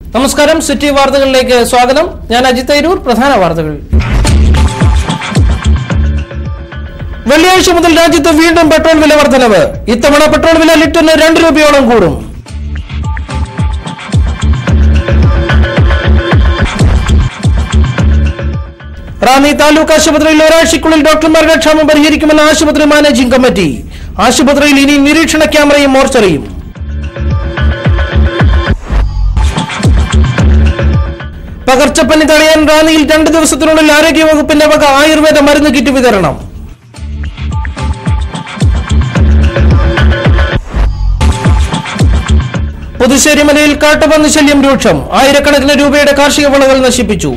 നമസ്കാരം സിറ്റി വാർത്തകളിലേക്ക് സ്വാഗതം ഞാൻ അജിത് തൈരൂർ പ്രധാന വാർത്തകൾ വെള്ളിയാഴ്ച മുതൽ രാജ്യത്ത് വീണ്ടും പെട്രോൾ വില വർധനവ് ഇത്തവണ പെട്രോൾ വില ലിറ്ററിന് രണ്ട് രൂപയോളം കൂടും റാന്നി താലൂക്ക് ആശുപത്രിയിൽ ഒരാഴ്ചയ്ക്കുള്ളിൽ ഡോക്ടർമാരുടെ ക്ഷാമം പരിഹരിക്കുമെന്ന് ആശുപത്രി മാനേജിംഗ് കമ്മിറ്റി ആശുപത്രിയിൽ ഇനി നിരീക്ഷണ ക്യാമറയും മോർച്ചറിയും പകർച്ചപ്പനി തടയാൻ റാന്നിയിൽ രണ്ട് ദിവസത്തിനുള്ളിൽ ആരോഗ്യവകുപ്പിന്റെ വക ആയുർവേദ മരുന്ന് കിറ്റ് വിതരണം പുതുശ്ശേരി മലയിൽ കാട്ടുപന്നി ശല്യം രൂക്ഷം ആയിരക്കണക്കിന് രൂപയുടെ കാർഷിക വിളകൾ നശിപ്പിച്ചു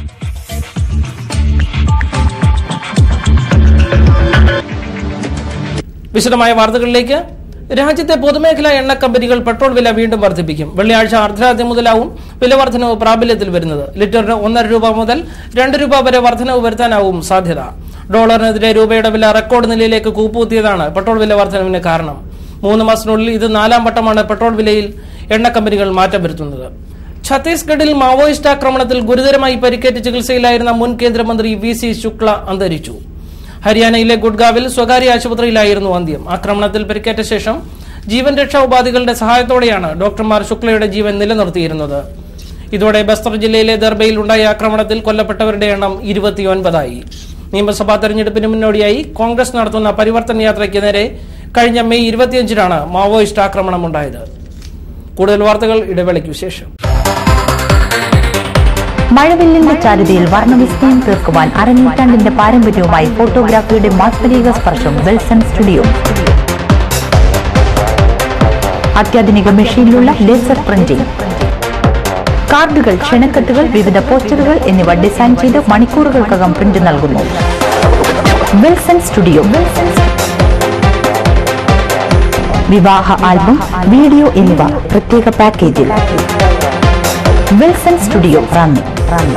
വിശദമായ വാർത്തകളിലേക്ക് രാജ്യത്തെ പൊതുമേഖലാ എണ്ണ കമ്പനികൾ പെട്രോൾ വില വീണ്ടും വർദ്ധിപ്പിക്കും വെള്ളിയാഴ്ച അർദ്ധരാത്രി മുതലാവും വില വർധനവ് പ്രാബല്യത്തിൽ വരുന്നത് ലിറ്ററിന് ഒന്നര രൂപ മുതൽ രണ്ട് രൂപ വരെ വർധനവ് വരുത്താനാവും സാധ്യത ഡോളറിനെതിരെ രൂപയുടെ വില റെക്കോർഡ് നിലയിലേക്ക് കൂപ്പുകുത്തിയതാണ് പെട്രോൾ വില വർധനവിന് കാരണം മൂന്ന് മാസത്തിനുള്ളിൽ ഇത് നാലാം വട്ടമാണ് പെട്രോൾ വിലയിൽ എണ്ണ കമ്പനികൾ മാറ്റം വരുത്തുന്നത് ഛത്തീസ്ഗഡിൽ മാവോയിസ്റ്റ് ആക്രമണത്തിൽ ഗുരുതരമായി പരിക്കേറ്റ് ചികിത്സയിലായിരുന്ന മുൻ കേന്ദ്രമന്ത്രി വി സി ശുക്ല അന്തരിച്ചു ഹരിയാനയിലെ ഗുഡ്ഗാവിൽ സ്വകാര്യ ആശുപത്രിയിലായിരുന്നു അന്ത്യം ആക്രമണത്തിൽ പരിക്കേറ്റ ശേഷം ജീവൻ രക്ഷാ ഉപാധികളുടെ സഹായത്തോടെയാണ് ഡോക്ടർമാർ ശുക്ലയുടെ ജീവൻ നിലനിർത്തിയിരുന്നത് ഇതോടെ ബസ്തർ ജില്ലയിലെ ദർബയിൽ ഉണ്ടായ ആക്രമണത്തിൽ കൊല്ലപ്പെട്ടവരുടെ എണ്ണം ഇരുപത്തിയൊൻപതായി നിയമസഭാ തെരഞ്ഞെടുപ്പിന് മുന്നോടിയായി കോൺഗ്രസ് നടത്തുന്ന പരിവർത്തന യാത്രയ്ക്ക് നേരെ കഴിഞ്ഞ മെയ് ഇരുപത്തിയഞ്ചിനാണ് മാവോയിസ്റ്റ് ആക്രമണം ഉണ്ടായത് കൂടുതൽ വാർത്തകൾ ഇടവേളയ്ക്ക് ശേഷം മഴവില്ലിന്റെ ചാരുതയിൽ വർണ്ണവിസ്മയം തീർക്കുവാൻ അരനൂറ്റാണ്ടിന്റെ പാരമ്പര്യവുമായി ഫോട്ടോഗ്രാഫിയുടെ മാസ്മരിക സ്പർശം വെൽസൺ സ്റ്റുഡിയോ അത്യാധുനിക മെഷീനിലുള്ള ലേസർ പ്രിന്റിംഗ് കാർഡുകൾ ക്ഷണക്കത്തുകൾ വിവിധ പോസ്റ്ററുകൾ എന്നിവ ഡിസൈൻ ചെയ്ത് മണിക്കൂറുകൾക്കകം പ്രിന്റ് നൽകുന്നു വിൽസൺ സ്റ്റുഡിയോ വിവാഹ ആൽബം വീഡിയോ എന്നിവ പ്രത്യേക പാക്കേജിൽ വിൽസൺ സ്റ്റുഡിയോ റാന്നി റാന്നി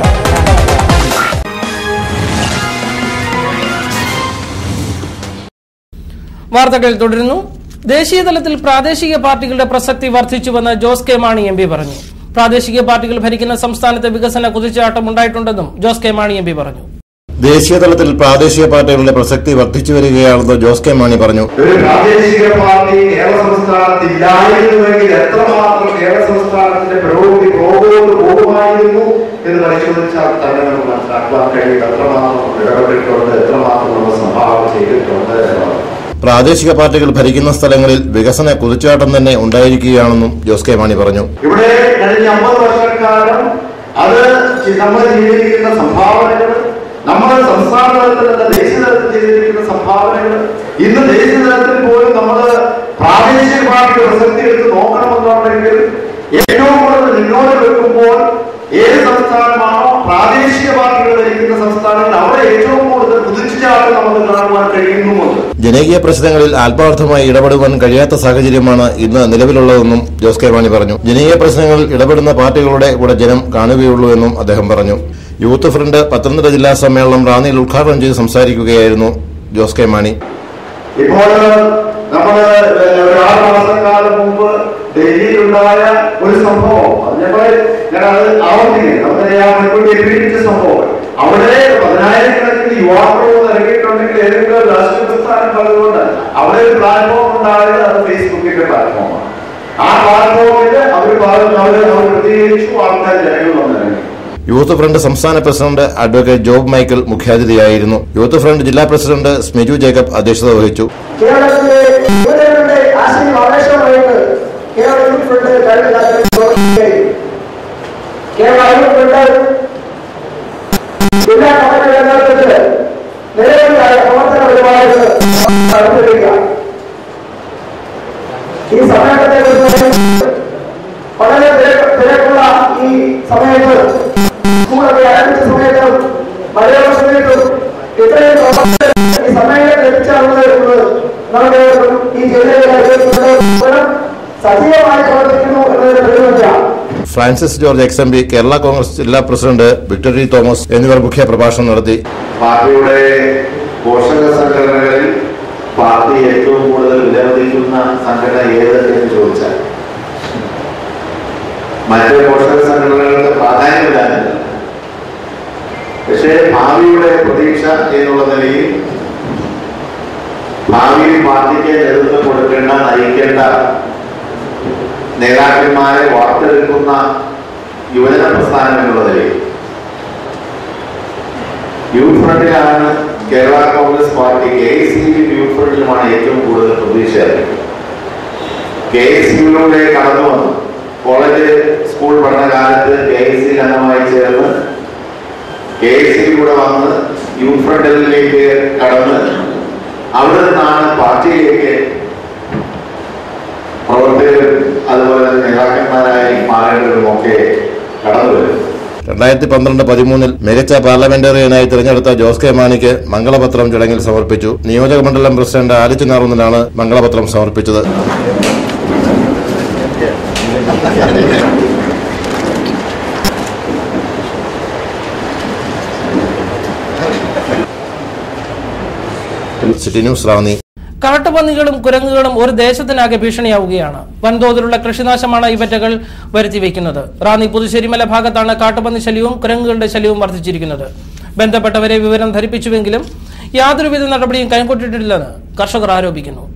വാർത്തകൾ തുടരുന്നു ദേശീയ തലത്തിൽ പ്രാദേശിക പാർട്ടികളുടെ പ്രസക്തി വർദ്ധിച്ചുവെന്ന് Jose K Mani M P പറഞ്ഞു പ്രാദേശിക പാർട്ടികൾ ഭരിക്കുന്ന സംസ്ഥാനത്തെ വികസന കുതിച്ചാട്ടം ഉണ്ടായിട്ടുണ്ടെന്നും Jose K Mani M P പറഞ്ഞു ദേശീയ തലത്തിൽ പ്രാദേശിക പാർട്ടികളുടെ പ്രസക്തി വർദ്ധിച്ചു വരികയാണെന്ന് ജോസ് കെ മാണി പറഞ്ഞു ഒരു പ്രാദേശിക പാർട്ടി കേരള സംസ്ഥാനത്ത് ഇല്ലായിരുന്നുവെങ്കിൽ എത്രമാത്രം കേരള സംസ്ഥാനത്തിന്റെ പുരോഗതി പുറകോട്ട് പോകുമായിരുന്നു എന്ന് പരിശോധിച്ചാൽ തന്നെ നമുക്ക് മനസ്സിലാക്കുവാൻ കഴിയും എത്രമാത്രം ഇടപെട്ടിട്ടുണ്ട് എത്രമാത്രം നമ്മൾ സംഭാവന ചെയ്തിട്ടുണ്ട് എന്നുള്ളത് പ്രാദേശിക പാർട്ടികൾ ഭരിക്കുന്ന സ്ഥലങ്ങളിൽ വികസന കുതിച്ചാട്ടം തന്നെ ഉണ്ടായിരിക്കുകയാണെന്നും ജോസ് കെ മാണി പറഞ്ഞു ഇവിടെ കഴിഞ്ഞ അമ്പത് വർഷക്കാലം അത് ചി- നമ്മൾ ചെയ്തിരിക്കുന്ന സംഭാവനകൾ നമ്മൾ സംസ്ഥാന തലത്തിലല്ല ദേശീയ തലത്തിൽ ചെയ്തിരിക്കുന്ന സംഭാവനകൾ ഇന്ന് ദേശീയ തലത്തിൽ പോലും നമ്മൾ പ്രാദേശിക പാർട്ടിയുടെ പ്രസക്തി എടുത്ത് നോക്കണമെന്നുണ്ടെങ്കിൽ ഏറ്റവും കൂടുതൽ മുന്നോട്ട് വെക്കുമ്പോൾ ഏത് സംസ്ഥാനമാണോ പ്രാദേശിക പാർട്ടികൾ ഭരിക്കുന്ന സംസ്ഥാനങ്ങൾ അവിടെ ഏറ്റവും കൂടുതൽ കുതിച്ചുചാട്ടം നമുക്ക് കാണുവാൻ കഴിയുന്നുമുണ്ട് ജനകീയ പ്രശ്നങ്ങളിൽ ആത്മാർത്ഥമായി ഇടപെടുവാൻ കഴിയാത്ത സാഹചര്യമാണ് ഇന്ന് നിലവിലുള്ളതെന്നും ജോസ് കെ മാണി പറഞ്ഞു ജനകീയ പ്രശ്നങ്ങളിൽ ഇടപെടുന്ന പാർട്ടികളുടെ കൂടെ ജനം കാണുകയുള്ളൂ എന്നും അദ്ദേഹം പറഞ്ഞു യൂത്ത് ഫ്രണ്ട് പത്തനംതിട്ട ജില്ലാ സമ്മേളനം റാന്നിയിൽ ഉദ്ഘാടനം ചെയ്ത് സംസാരിക്കുകയായിരുന്നു ജോസ് കെ മാണി ഇപ്പോൾ നമ്മൾ ഒരു ആറ് മാസക്കാലം മുമ്പ് ഡൽഹിയിലുണ്ടായ ഒരു സംഭവം അത് ഞങ്ങൾ ഞാനത് ആവർത്തിക്കുന്നത് നമുക്കറിയാം മുൻകൂട്ടി പീഡിച്ച സംഭവം അവിടെ പതിനായിരക്കണക്കിന് യുവാക്കളോട് ഇറങ്ങിയിട്ടുണ്ടെങ്കിൽ ഏതെങ്കിലും ഒരു രാഷ്ട്രീയ പ്രസ്ഥാനം പറഞ്ഞുകൊണ്ട് അവിടെ ഒരു പ്ലാറ്റ്ഫോം ഉണ്ടായത് അത് ഫേസ്ബുക്കിന്റെ പ്ലാറ്റ്ഫോമാണ് ആ പ്ലാറ്റ്ഫോമിൽ അവർ പറഞ്ഞു അവർ അവർ പ്രതികരിച്ചു ആൾക്കാർ ജനങ്ങൾ വന്നിറങ്ങി യൂത്ത് ഫ്രണ്ട് സംസ്ഥാന പ്രസിഡന്റ് അഡ്വക്കേറ്റ് ജോബ് മൈക്കിൾ മുഖ്യാതിഥിയായിരുന്നു യൂത്ത് ഫ്രണ്ട് ജില്ലാ പ്രസിഡന്റ് സ്മിജു ജേക്കബ് അധ്യക്ഷത വഹിച്ചു കേരളത്തിലെ യുവജനങ്ങളുടെ ആശയം ആവേശമായിട്ട് കേരള യൂത്ത് ഫ്രണ്ട് കഴിഞ്ഞ കാലത്ത് പ്രവർത്തിക്കുകയും കേരള യൂത്ത് ഫ്രണ്ട് ജില്ലാ കമ്മിറ്റിയുടെ നേതൃത്വത്തിൽ നിരവധിയായ പ്രവർത്തന പരിപാടികൾ നടത്തിവരിക ഈ സമയത്തെ കുറിച്ച് വളരെ തിരക്ക് തിരക്കുള്ള ഈ സമയത്ത് സ്കൂളൊക്കെ ആരംഭിച്ച സമയത്തും മലയാള സമയത്തും ഇത്രയും പ്രവർത്തകർ ഈ സമയത്ത് ലഭിച്ചാറുള്ളത് നമ്മുടെ ഈ ജില്ലയിലെ സജീവമായി പ്രവർത്തിക്കുന്നു എന്നതിന് തെളിവില്ല Francis George ex M P Kerala Congress ജില്ലാ പ്രസിഡന്റ് വിക്ടറി തോമസ് എന്നിവർ മുഖ്യ പ്രഭാഷണം നടത്തി പാർട്ടിയുടെ പോഷക സംഘടനകളിൽ പാർട്ടി ഏറ്റവും കൂടുതൽ വിലമതിക്കുന്ന സംഘടന ഏത് എന്ന് ചോദിച്ചാൽ മറ്റ് പോഷക സംഘടനകൾക്ക് പ്രാധാന്യമില്ലാന്നില്ല പക്ഷേ ഭാവിയുടെ പ്രതീക്ഷ എന്നുള്ള നിലയിൽ ഭാവിയിൽ പാർട്ടിക്ക് നേതൃത്വം കൊടുക്കേണ്ട നയിക്കേണ്ട നേതാക്കന്മാരെ വാർത്തെടുക്കുന്ന യുവജന പ്രസ്ഥാനം എന്നുള്ള നിലയിൽ യൂത്ത് ഫ്രണ്ടിലാണ് Kerala Congress party K S U youth ഫ്രണ്ടിലുമാണ് ഏറ്റവും കൂടുതൽ പ്രതീക്ഷ കെ എസ് യുവിലൂടെ കടന്നു വന്നു കോളേജ് സ്കൂൾ പഠനകാലത്ത് കെ എസ് സിയിൽ അംഗമായി ചേർന്ന് കെ എസ് സിയിലൂടെ വന്ന് യൂത്ത് ഫ്രണ്ടിലേക്ക് കടന്ന് അവിടെ നിന്നാണ് പാർട്ടിയിലേക്ക് പ്രവർത്തകരും അതുപോലെ തന്നെ നേതാക്കന്മാരായി മാറേണ്ടവരും ഒക്കെ കടന്നു വരുന്നത് രണ്ടായിരത്തി പന്ത്രണ്ട് പതിമൂന്നിൽ മികച്ച പാർലമെന്റേറിയനായി തിരഞ്ഞെടുത്ത ജോസ് കെ മാണിക്ക് മംഗളപത്രം ചടങ്ങിൽ സമർപ്പിച്ചു നിയോജക മണ്ഡലം പ്രസിഡന്റ് ആലിച്ചു നാറുന്നതിനാണ് മംഗളപത്രം സമർപ്പിച്ചത് സിറ്റി ന്യൂസ് റാന്നി കാട്ടുപന്നികളും കുരങ്ങുകളും ഒരു ദേശത്തിനാകെ ഭീഷണിയാവുകയാണ് വൻതോതിലുള്ള കൃഷിനാശമാണ് ഇവറ്റകൾ വരുത്തിവെക്കുന്നത് റാന്നി പുതുശ്ശേരിമല ഭാഗത്താണ് കാട്ടുപന്നി ശല്യവും കുരങ്ങുകളുടെ ശല്യവും വർദ്ധിച്ചിരിക്കുന്നത് ബന്ധപ്പെട്ടവരെ വിവരം ധരിപ്പിച്ചുവെങ്കിലും യാതൊരുവിധ നടപടിയും കൈക്കൊണ്ടിട്ടില്ലെന്ന് കർഷകർ ആരോപിക്കുന്നു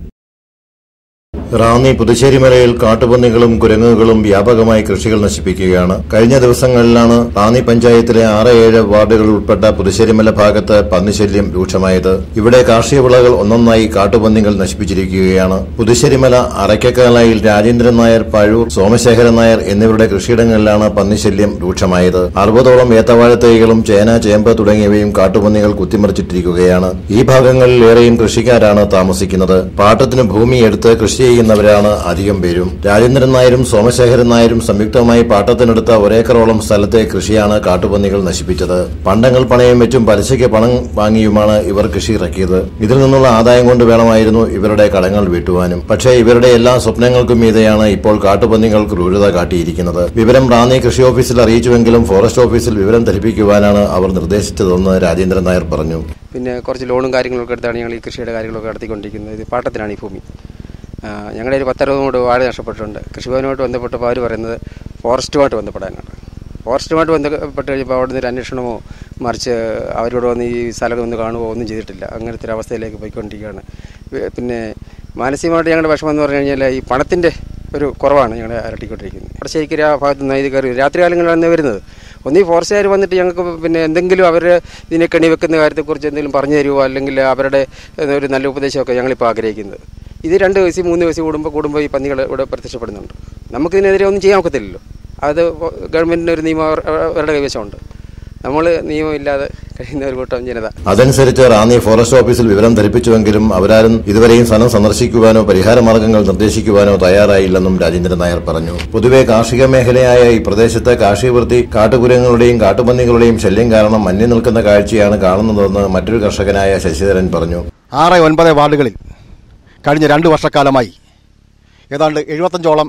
റാന്നി പുതുശ്ശേരിമലയിൽ കാട്ടുപന്നികളും കുരങ്ങുകളും വ്യാപകമായി കൃഷികൾ നശിപ്പിക്കുകയാണ് കഴിഞ്ഞ ദിവസങ്ങളിലാണ് റാന്നി പഞ്ചായത്തിലെ ആറ് ഏഴ് വാർഡുകൾ ഉൾപ്പെട്ട പുതുശ്ശേരിമല ഭാഗത്ത് പന്നിശല്യം രൂക്ഷമായത് ഇവിടെ കാർഷിക വിളകൾ ഒന്നൊന്നായി കാട്ടുപന്നികൾ നശിപ്പിച്ചിരിക്കുകയാണ് പുതുശ്ശേരിമല അറയ്ക്കക്കാലായിൽ രാജേന്ദ്രൻ നായർ പഴൂർ സോമശേഖരൻ നായർ എന്നിവരുടെ കൃഷിയിടങ്ങളിലാണ് പന്നിശല്യം രൂക്ഷമായത് അറുപതോളം ഏത്തവാഴത്തൈകളും ചേന ചേമ്പ് തുടങ്ങിയവയും കാട്ടുപന്നികൾ കുത്തിമറിച്ചിട്ടിരിക്കുകയാണ് ഈ ഭാഗങ്ങളിൽ ഏറെയും കൃഷിക്കാരാണ് താമസിക്കുന്നത് പാട്ടത്തിന് ഭൂമി എടുത്ത് കൃഷി ചെയ്യുന്നവരാണ് അധികം പേരും രാജേന്ദ്രൻ നായരും സോമശേഖരൻ നായരും സംയുക്തമായി പാട്ടത്തിനെടുത്ത ഒരേക്കറോളം സ്ഥലത്തെ കൃഷിയാണ് കാട്ടുപന്നികൾ നശിപ്പിച്ചത് പണ്ടങ്ങൾ പണയം വെച്ചും പലിശയ്ക്ക് പണം വാങ്ങിയുമാണ് ഇവർ കൃഷി ഇറക്കിയത് ഇതിൽ നിന്നുള്ള ആദായം കൊണ്ട് വേണമായിരുന്നു ഇവരുടെ കടങ്ങൾ വീട്ടുവാനും പക്ഷേ ഇവരുടെ എല്ലാ സ്വപ്നങ്ങൾക്കും മീതെയാണ് ഇപ്പോൾ കാട്ടുപന്നികൾ ക്രൂരത കാട്ടിയിരിക്കുന്നത് വിവരം റാന്നി കൃഷി ഓഫീസിൽ അറിയിച്ചുവെങ്കിലും ഫോറസ്റ്റ് ഓഫീസിൽ വിവരം ധരിപ്പിക്കുവാനാണ് അവർ നിർദ്ദേശിച്ചതെന്ന് രാജേന്ദ്രൻ നായർ പറഞ്ഞു പിന്നെ കുറച്ച് ലോണും കാര്യങ്ങളൊക്കെ എടുത്താണ് ഞങ്ങൾ ഈ കൃഷിയുടെ കാര്യങ്ങളൊക്കെ നടത്തിക്കൊണ്ടിരിക്കുന്നത് ഇത് പാട്ടത്തിനാണ് ഈ ഭൂമി ആ, ഞങ്ങളുടെ ഒരു പത്തറുപത് കൂടെ വാഴ നഷ്ടപ്പെട്ടിട്ടുണ്ട് കൃഷിഭവനുമായിട്ട് ബന്ധപ്പെട്ടപ്പോൾ അവർ പറയുന്നത് ഫോറസ്റ്റുമായിട്ട് ബന്ധപ്പെടാനാണ് ഫോറസ്റ്റുമായിട്ട് ബന്ധപ്പെട്ട് കഴിയുമ്പോൾ അവിടെ നിന്ന് ഒരു അന്വേഷണമോ മറിച്ച് അവരോട് വന്ന് ഈ സ്ഥലം ഒന്ന് കാണുമോ ഒന്നും ചെയ്തിട്ടില്ല അങ്ങനത്തെ ഒരു അവസ്ഥയിലേക്ക് പോയിക്കൊണ്ടിരിക്കുകയാണ് വേ- പിന്നെ മാനസികമായിട്ട് ഞങ്ങളുടെ വിഷമം എന്ന് പറഞ്ഞു കഴിഞ്ഞാൽ ഈ പണത്തിൻ്റെ ഒരു കുറവാണ് ഞങ്ങളെ അരട്ടിക്കൊണ്ടിരിക്കുന്നത് വടശ്ശേരിക്കര ആ ഭാഗത്ത് നിന്ന് ഇത് കയറി രാത്രി കാലങ്ങളിലാണ് വരുന്നത് ഒന്നീ ഫോറസ്റ്റുകാർ വന്നിട്ട് ഞങ്ങൾക്ക് പിന്നെ എന്തെങ്കിലും അവരുടെ ഇതിനെ കെണി വെക്കുന്ന കാര്യത്തെക്കുറിച്ച് എന്തെങ്കിലും പറഞ്ഞു തരുമോ അല്ലെങ്കിൽ അവരുടെ ഏഹ്, ഒരു നല്ല ഉപദേശമൊക്കെ ഞങ്ങളിപ്പോൾ ആഗ്രഹിക്കുന്നത് ഇത് രണ്ട് വയസ്സ് മൂന്ന് വയസ്സ് കൂടുമ്പോൾ കൂടുമ്പോൾ ഈ പന്നികൾ ഇവിടെ പ്രത്യക്ഷപ്പെടുന്നുണ്ട് നമുക്കിതിനെതിരെ ഒന്നും ചെയ്യാൻ ഒക്കത്തില്ലല്ലോ അത് ഗവൺമെൻറ്റിന് ഒരു നിയമം അവർ- അവരുടെ കൈവശമുണ്ട് നമ്മൾ നിയമമില്ലാതെ കഴിയുന്ന ഒരു കൂട്ടം ജനത അതനുസരിച്ച് റാന്നി ഫോറസ്റ്റ് ഓഫീസിൽ വിവരം ധരിപ്പിച്ചുവെങ്കിലും അവരാരും ഇതുവരെയും സ്ഥലം സന്ദർശിക്കുവാനോ പരിഹാര മാർഗങ്ങൾ നിർദ്ദേശിക്കുവാനോ തയ്യാറായില്ലെന്നും രാജേന്ദ്രൻ നായർ പറഞ്ഞു പൊതുവെ കാർഷിക മേഖലയായ ഈ പ്രദേശത്ത് കാർഷിക വൃത്തി കാട്ടുകുരങ്ങളുടെയും കാട്ടുപന്നികളുടെയും ശല്യം കാരണം മഞ്ഞു നിൽക്കുന്ന കാഴ്ചയാണ് കാണുന്നതെന്ന് മറ്റൊരു കർഷകനായ ശശിധരൻ പറഞ്ഞു ആറ് ഒൻപത് വാർഡുകളിൽ കഴിഞ്ഞ രണ്ട് വർഷക്കാലമായി ഏതാണ്ട് എഴുപത്തഞ്ചോളം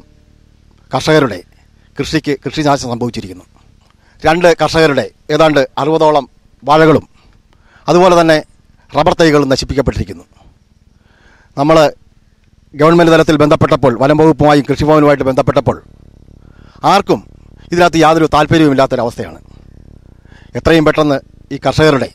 കർഷകരുടെ കൃഷിക്ക് കൃഷിനാശം സംഭവിച്ചിരിക്കുന്നു രണ്ട് കർഷകരുടെ ഏതാണ്ട് അറുപതോളം വാഴകളും അതുപോലെ തന്നെ റബ്ബർ തൈകളും നശിപ്പിക്കപ്പെട്ടിരിക്കുന്നു നമ്മൾ ഗവൺമെൻറ് തലത്തിൽ ബന്ധപ്പെട്ടപ്പോൾ വനം വകുപ്പുമായും കൃഷിഭവനുമായിട്ട് ബന്ധപ്പെട്ടപ്പോൾ ആർക്കും ഇതിനകത്ത് യാതൊരു താല്പര്യവുമില്ലാത്തൊരവസ്ഥയാണ് എത്രയും പെട്ടെന്ന് ഈ കർഷകരുടെ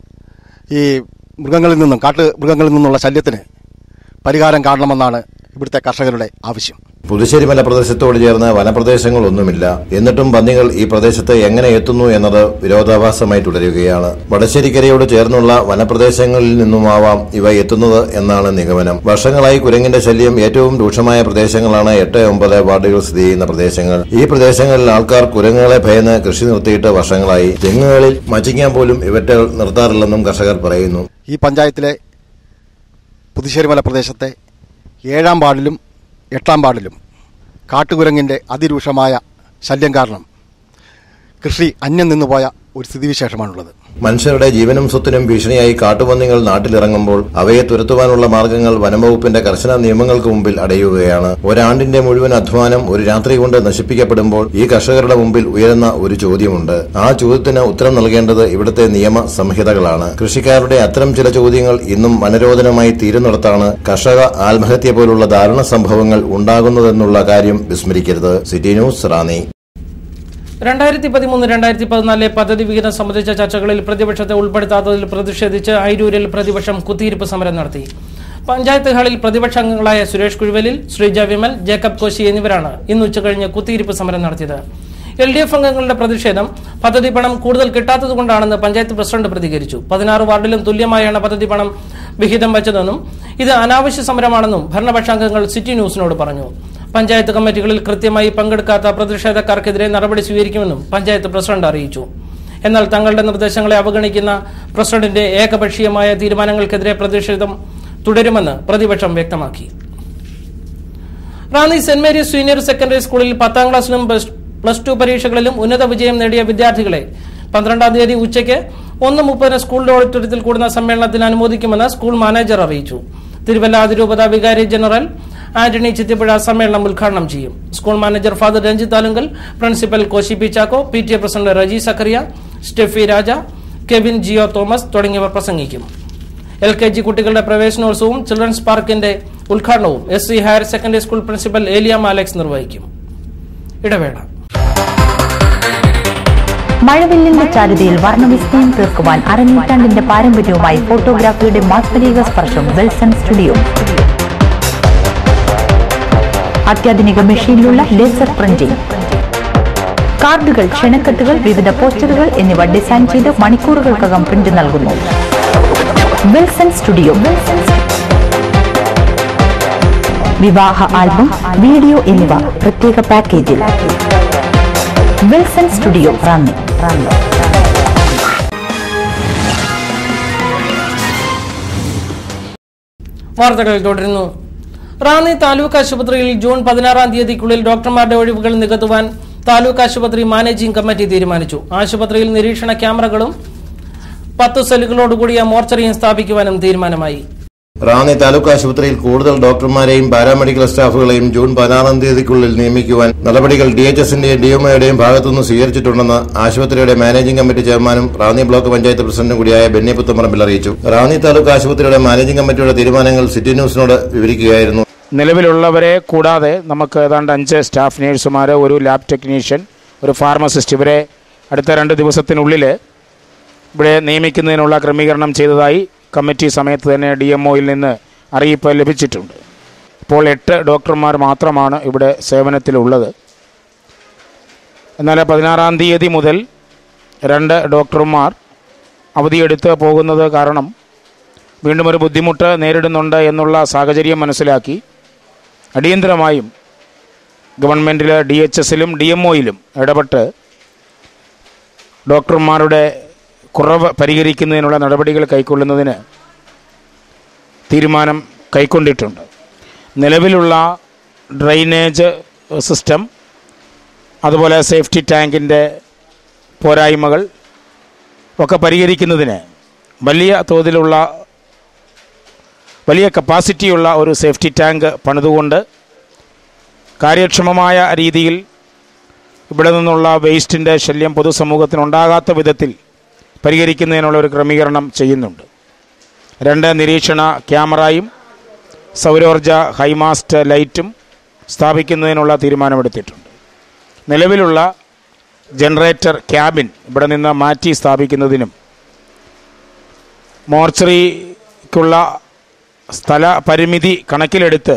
ഈ മൃഗങ്ങളിൽ നിന്നും കാട്ട് മൃഗങ്ങളിൽ നിന്നുള്ള ശല്യത്തിന് പരിഹാരം കാണണമെന്നാണ് ഇവിടുത്തെ കർഷകരുടെ ആവശ്യം പുതുശ്ശേരി മലപ്രദേശത്തോട് ചേർന്ന് വനപ്രദേശങ്ങളൊന്നുമില്ല എന്നിട്ടും പന്നികൾ ഈ പ്രദേശത്ത് എങ്ങനെ എത്തുന്നു എന്നത് വിരോധാഭാസമായി തുടരുകയാണ് വടശ്ശേരിക്കരയോട് ചേർന്നുള്ള വനപ്രദേശങ്ങളിൽ നിന്നുമാവാം ഇവ എത്തുന്നത് എന്നാണ് നിഗമനം വർഷങ്ങളായി കുരങ്ങിന്റെ ശല്യം ഏറ്റവും രൂക്ഷമായ പ്രദേശങ്ങളാണ് എട്ട് ഒമ്പത് വാർഡുകൾ സ്ഥിതി ചെയ്യുന്ന പ്രദേശങ്ങൾ ഈ പ്രദേശങ്ങളിൽ ആൾക്കാർ കുരങ്ങുകളെ ഭയന്ന് കൃഷി നിർത്തിയിട്ട് വർഷങ്ങളായി തെങ്ങുകളിൽ മച്ചിക്കാൻ പോലും ഇവറ്റകൾ നിർത്താറില്ലെന്നും കർഷകർ പറയുന്നു ഈ പഞ്ചായത്തിലെ പുതുശ്ശേരിമല പ്രദേശത്തെ ഏഴാം വാർഡിലും എട്ടാം വാർഡിലും കാട്ടുകുരങ്ങിൻ്റെ അതിരൂക്ഷമായ ശല്യം കാരണം കൃഷി അന്യം നിന്നുപോയ ഒരു സ്ഥിതിവിശേഷമാണുള്ളത് മനുഷ്യരുടെ ജീവനും സ്വത്തിനും ഭീഷണിയായി കാട്ടുപന്നികൾ നാട്ടിലിറങ്ങുമ്പോൾ അവയെ തുരത്തുവാനുള്ള മാർഗങ്ങൾ വനംവകുപ്പിന്റെ കർശന നിയമങ്ങൾക്ക് മുമ്പിൽ അടയുകയാണ് ഒരാണ്ടിന്റെ മുഴുവൻ അധ്വാനം ഒരു രാത്രി കൊണ്ട് നശിപ്പിക്കപ്പെടുമ്പോൾ ഈ കർഷകരുടെ മുമ്പിൽ ഉയരുന്ന ഒരു ചോദ്യമുണ്ട് ആ ചോദ്യത്തിന് ഉത്തരം നൽകേണ്ടത് ഇവിടുത്തെ നിയമ സംഹിതകളാണ് കൃഷിക്കാരുടെ അത്തരം ചില ചോദ്യങ്ങൾ ഇന്നും മനരോധനമായി തീരുന്നിടത്താണ് കർഷക ആത്മഹത്യ പോലുള്ള ദാരുണ സംഭവങ്ങൾ ഉണ്ടാകുന്നതെന്നുള്ള കാര്യം വിസ്മരിക്കരുത് സിറ്റി ന്യൂസ് റാന്നി രണ്ടായിരത്തി പതിമൂന്ന് രണ്ടായിരത്തി പതിനാലിലെ പദ്ധതി വിഹിതം സംബന്ധിച്ച ചർച്ചകളിൽ പ്രതിപക്ഷത്തെ ഉൾപ്പെടുത്താത്തതിൽ പ്രതിഷേധിച്ച് ഐരൂരിൽ പ്രതിപക്ഷം കുത്തിയിരിപ്പ് സമരം നടത്തി പഞ്ചായത്ത് ഹാളിൽ പ്രതിപക്ഷ അംഗങ്ങളായ സുരേഷ് കുഴുവലിൽ ശ്രീജ വിമൽ ജേക്കബ് കോശി എന്നിവരാണ് ഇന്ന് ഉച്ചകഴിഞ്ഞ് കുത്തിയിരിപ്പ് സമരം നടത്തിയത് എൽ ഡി എഫ് അംഗങ്ങളുടെ പ്രതിഷേധം പദ്ധതി പണം കൂടുതൽ കിട്ടാത്തതുകൊണ്ടാണെന്ന് പഞ്ചായത്ത് പ്രസിഡന്റ് പ്രതികരിച്ചു പതിനാറ് വാർഡിലും തുല്യമായാണ് പദ്ധതി പണം വിഹിതം വെച്ചതെന്നും ഇത് അനാവശ്യ സമരമാണെന്നും ഭരണപക്ഷാംഗങ്ങൾ സിറ്റി ന്യൂസിനോട് പറഞ്ഞു പഞ്ചായത്ത് കമ്മിറ്റികളിൽ കൃത്യമായി പങ്കെടുക്കാത്ത പ്രതിഷേധക്കാർക്കെതിരെ നടപടി സ്വീകരിക്കുമെന്നും പഞ്ചായത്ത് പ്രസിഡന്റ് അറിയിച്ചു എന്നാൽ തങ്ങളുടെ നിർദ്ദേശങ്ങളെ അവഗണിക്കുന്ന പ്രസിഡന്റിന്റെ ഏകപക്ഷീയമായ തീരുമാനങ്ങൾക്കെതിരെ പ്രതിഷേധം തുടരുമെന്ന് പ്രതിപക്ഷം വ്യക്തമാക്കി Ranni saint Mary's senior secondary സ്കൂളിൽ പത്താം ക്ലാസ്സിലും പ്ലസ് പ്ലസ് ടു പരീക്ഷകളിലും ഉന്നത വിജയം നേടിയ വിദ്യാർത്ഥികളെ പന്ത്രണ്ടാം തീയതി ഉച്ചയ്ക്ക് ഒന്ന് മുപ്പതിന് സ്കൂളിന്റെ ഓഡിറ്റോറിയത്തിൽ കൂടുന്ന സമ്മേളനത്തിന് അനുമോദിക്കുമെന്ന് സ്കൂൾ മാനേജർ അറിയിച്ചു തിരുവല്ല അതിരൂപത വികാരി ജനറൽ ആന്റണി ചിത്തിപ്പുഴ സമ്മേളനം ഉദ്ഘാടനം ചെയ്യും school manager father Ranjith Alunkal principal Koshy P Chacko P T A president Reji Zachariah Stephy Raja Kevin Jio Thomas തുടങ്ങിയവർ പ്രസംഗിക്കും എൽ കെ ജി കുട്ടികളുടെ പ്രവേശനോത്സവവും ചിൽഡ്രൻസ് പാർക്കിന്റെ ഉദ്ഘാടനവും S C higher secondary school principal Eliyam Alex നിർവഹിക്കും ഇടവേള മഴവില്ലിന്റെ ചാരുതയിൽ വർണ്ണവിസ്മയം തീർക്കുവാൻ അരനൂറ്റാണ്ടിന്റെ പാരമ്പര്യവുമായി ഫോട്ടോഗ്രാഫിയുടെ മാസ്മരിക സ്പർശം വെൽസൺ സ്റ്റുഡിയോ അത്യാധുനിക മെഷീനിലുള്ള ലേസർ പ്രിന്റിംഗ് കാർഡുകൾ ക്ഷണക്കെട്ടുകൾ വിവിധ പോസ്റ്ററുകൾ എന്നിവ ഡിസൈൻ ചെയ്ത് മണിക്കൂറുകൾക്കകം പ്രിന്റ് നൽകുന്നു വിൽസൺ സ്റ്റുഡിയോ വിവാഹ ആൽബം വീഡിയോ എന്നിവ പ്രത്യേക പാക്കേജിൽ വിൽസൺ സ്റ്റുഡിയോ റാന്നി റാന്നി വാർത്തകൾ തുടരുന്നു റാന്നി താലൂക്ക് ആശുപത്രിയിൽ ജൂൺ പതിനാറാം തീയതിക്കുള്ളിൽ ഡോക്ടർമാരുടെ ഒഴിവുകൾ നികത്തുവാൻ താലൂക്ക് ആശുപത്രി മാനേജിംഗ് കമ്മിറ്റി തീരുമാനിച്ചു ആശുപത്രിയിൽ നിരീക്ഷണ ക്യാമറകളും പത്ത് സെല്ലുകളോടുകൂടിയ മോർച്ചറിയും സ്ഥാപിക്കുവാനും തീരുമാനമായി റാന്നി താലൂക്ക് ആശുപത്രിയിൽ കൂടുതൽ ഡോക്ടർമാരെയും പാരാമെഡിക്കൽ സ്റ്റാഫുകളെയും ജൂൺ പതിനാറാം തീയതിക്കുള്ളിൽ നിയമിക്കുവാൻ നടപടികൾ ഡി എച്ച് എസിന്റെയും ഡിഎംഒയുടെയും ഭാഗത്തുനിന്ന് സ്വീകരിച്ചിട്ടുണ്ടെന്ന് ആശുപത്രിയുടെ മാനേജിംഗ് കമ്മിറ്റി ചെയർമാനും റാന്നി ബ്ലോക്ക് പഞ്ചായത്ത് പ്രസിഡന്റും കൂടിയായ ബെന്നി പുത്തമ്പറമ്പിൽ അറിയിച്ചു റാന്നി താലൂക്ക് ആശുപത്രിയുടെ മാനേജിംഗ് കമ്മിറ്റിയുടെ തീരുമാനങ്ങൾ സിറ്റി ന്യൂസിനോട് വിവരിക്കുകയായിരുന്നു നിലവിലുള്ളവരെ കൂടാതെ നമുക്ക് ഏതാണ്ട് അഞ്ച് സ്റ്റാഫ് നേഴ്സുമാർ ഒരു ലാബ് ടെക്നീഷ്യൻ ഒരു ഫാർമസിസ്റ്റ് ഇവരെ അടുത്ത രണ്ട് ദിവസത്തിനുള്ളിൽ ഇവിടെ നിയമിക്കുന്നതിനുള്ള ക്രമീകരണം ചെയ്തതായി കമ്മിറ്റി സമയത്ത് തന്നെ ഡി എം ഒയിൽ നിന്ന് അറിയിപ്പ് ലഭിച്ചിട്ടുണ്ട് ഇപ്പോൾ എട്ട് ഡോക്ടർമാർ മാത്രമാണ് ഇവിടെ സേവനത്തിലുള്ളത് എന്നാൽ പതിനാറാം തീയതി മുതൽ രണ്ട് ഡോക്ടർമാർ അവധിയെടുത്ത് പോകുന്നത് കാരണം വീണ്ടും ഒരു ബുദ്ധിമുട്ട് നേരിടുന്നുണ്ട് എന്നുള്ള സാഹചര്യം മനസ്സിലാക്കി അടിയന്തരമായും ഗവൺമെൻറ്റിൽ ഡി എച്ച് എസിലും ഡി എം ഒയിലും ഇടപെട്ട് ഡോക്ടർമാരുടെ കുറവ് പരിഹരിക്കുന്നതിനുള്ള നടപടികൾ കൈക്കൊള്ളുന്നതിന് തീരുമാനം കൈക്കൊണ്ടിട്ടുണ്ട് നിലവിലുള്ള ഡ്രെയിനേജ് സിസ്റ്റം അതുപോലെ സേഫ്റ്റി ടാങ്കിൻ്റെ പോരായ്മകൾ ഒക്കെ പരിഹരിക്കുന്നതിന് വലിയ തോതിലുള്ള വലിയ കപ്പാസിറ്റിയുള്ള ഒരു സേഫ്റ്റി ടാങ്ക് പണിതുകൊണ്ട് കാര്യക്ഷമമായ രീതിയിൽ ഇവിടെ നിന്നുള്ള വേസ്റ്റിൻ്റെ ശല്യം പൊതുസമൂഹത്തിനുണ്ടാകാത്ത വിധത്തിൽ പരിഹരിക്കുന്നതിനുള്ള ഒരു ക്രമീകരണം ചെയ്യുന്നുണ്ട് രണ്ട് നിരീക്ഷണ ക്യാമറയും സൗരോർജ ഹൈമാസ്റ്റ് ലൈറ്റും സ്ഥാപിക്കുന്നതിനുള്ള തീരുമാനമെടുത്തിട്ടുണ്ട് നിലവിലുള്ള ജനറേറ്റർ ക്യാബിൻ ഇവിടെ നിന്ന് മാറ്റി സ്ഥാപിക്കുന്നതിനും മോർച്ചറിക്കുള്ള സ്ഥല പരിമിതി കണക്കിലെടുത്ത്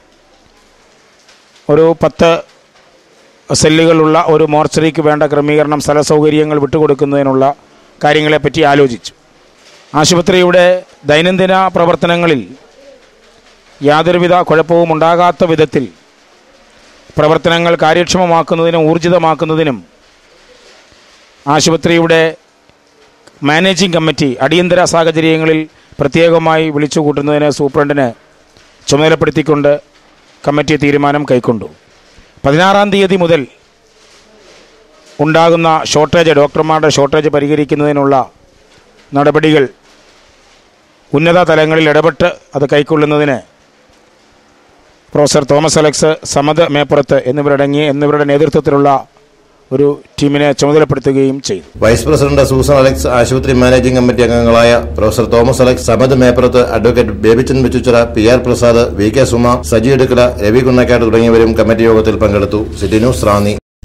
ഒരു പത്ത് സെല്ലുകളുള്ള ഒരു മോർച്ചറിക്ക് വേണ്ട ക്രമീകരണം സ്ഥല സൗകര്യങ്ങൾ വിട്ടുകൊടുക്കുന്നതിനുള്ള കാര്യങ്ങളെപ്പറ്റി ആലോചിച്ചു ആശുപത്രിയുടെ ദൈനംദിന പ്രവർത്തനങ്ങളിൽ യാതൊരുവിധ കുഴപ്പവും ഉണ്ടാകാത്ത വിധത്തിൽ പ്രവർത്തനങ്ങൾ കാര്യക്ഷമമാക്കുന്നതിനും ഊർജിതമാക്കുന്നതിനും ആശുപത്രിയുടെ മാനേജിംഗ് കമ്മിറ്റി അടിയന്തര സാഹചര്യങ്ങളിൽ പ്രത്യേകമായി വിളിച്ചു കൂട്ടുന്നതിന് സൂപ്രണ്ടിന് ചുമതലപ്പെടുത്തിക്കൊണ്ട് കമ്മിറ്റി തീരുമാനം കൈക്കൊണ്ടു പതിനാറാം തീയതി മുതൽ ഉണ്ടാകുന്ന ഷോർട്ടേജ് ഡോക്ടർമാരുടെ ഷോർട്ടേജ് പരിഹരിക്കുന്നതിനുള്ള നടപടികൾ ഉന്നത തലങ്ങളിൽ ഇടപെട്ട് അത് കൈക്കൊള്ളുന്നതിന് professor Thomas Alex Samad Meppurath എന്നിവരടങ്ങി എന്നിവരുടെ നേതൃത്വത്തിലുള്ള ഒരു ടീമിനെ ചുമതലപ്പെടുത്തുകയും ചെയ്തു വൈസ് പ്രസിഡന്റ് സൂസൻ അലക്സ് ആശുപത്രി മാനേജിംഗ് കമ്മിറ്റി അംഗങ്ങളായ professor Thomas Alex Samad Meppurath advocate Babychan Bichuchira P R Prasad V K Suma Saji Edukkala Ravi Kunnakkad തുടങ്ങിയവരും കമ്മിറ്റി യോഗത്തിൽ പങ്കെടുത്തു സിറ്റി ന്യൂസ് റാന്നി